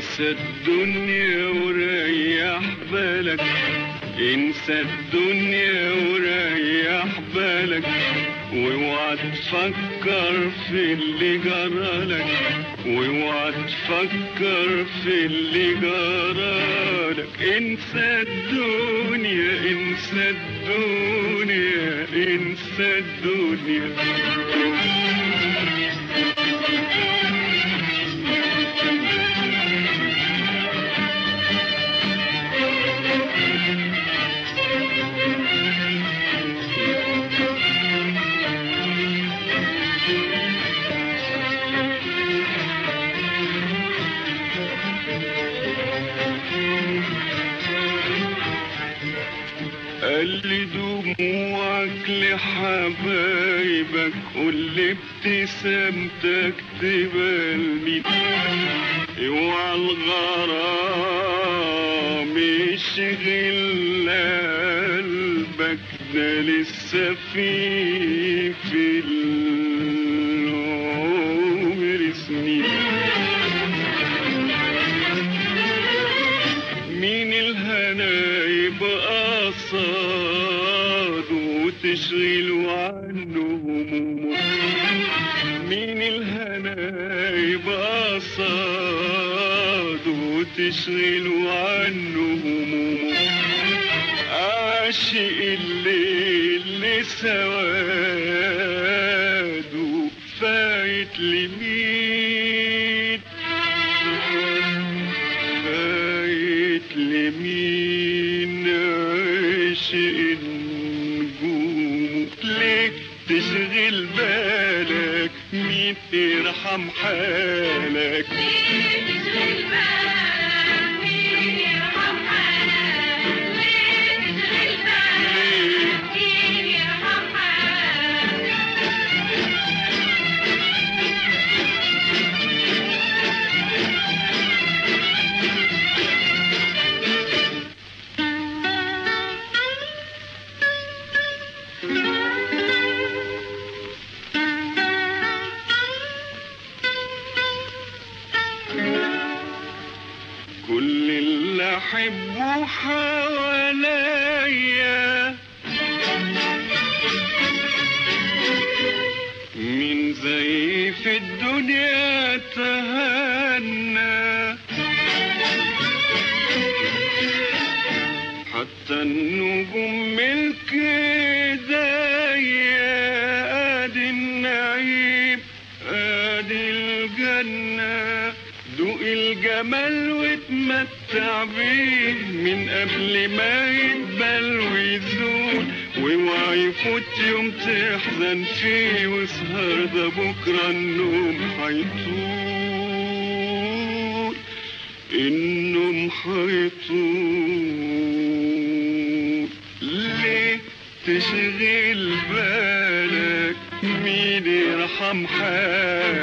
انسى الدنيا وريح بالك انسى الدنيا وريح بالك واوعى تفكر في اللي جرالك واوعى تفكر في اللي جرالك انسى الدنيا انسى الدنيا انسى الدنيا قال لي دموعك لحبايبك قول لي ابتسامتك تبقى لمين اوعى الغرام يشغل قلبك ده لسه في في العمر سنين مين الهنا يبقى صاد وتشغل عنه همومه مين الهنا يبقى صاد وتشغل عنه همومه عاشق الليل لسواده فايت لمين فايت لمين عاشق النجوم ليه تشغل بالك مين يرحم حالك كل اللي احبه حواليا من زي في الدنيا تهنى حتى النجوم ملك ايديا ادي النعيم ادي الجنة دوق الجمال واتمتع بيه من قبل ما يدبل ويزول واوعى يفوت يوم تحزن فيه واسهر ده بكرة النوم هيطول النوم هيطول ليه تشغل بالك مين يرحم حالك